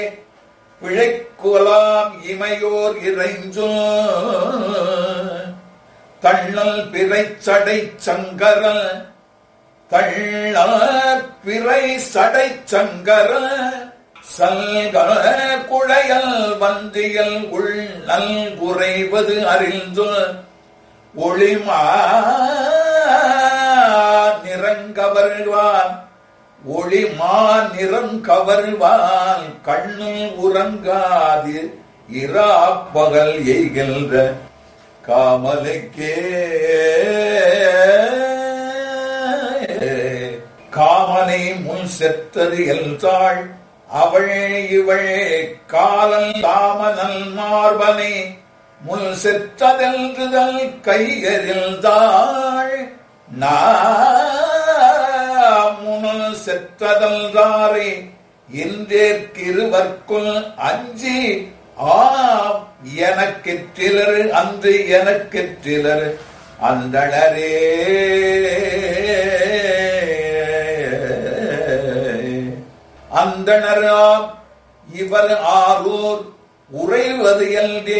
பிழைக்குலாம் இமையோர் இறைஞ்சோ தள்ளல் பிறைச்சடை சங்கர தள்ளல் பிறை சடை சங்கர சல்க குழையல் வந்தியல் உள் நல் குறைவது அறிந்து ஒளிமா நிறங்கவர்வான் ஒளிமா நிறம் கவர்வான் கண்ணில் உறங்காது இரா பகல் எய்கின்ற காமலுக்கே காமனை முன் செத்தது எல்தாள் அவள் இவள் காலல் தாமனல் மார்பனை முன் செத்ததெல்றுதல் கையறில்தாள் முனல் செத்ததல்தாரே இன்றேற்கிருவர்க்குள் அஞ்சி ஆம் எனக்கெற்றிலர் அன்று எனக்கெற்றிலர் அந்தளரே அந்தணராம் இவர் ஆரூர் உறைவது எல்டே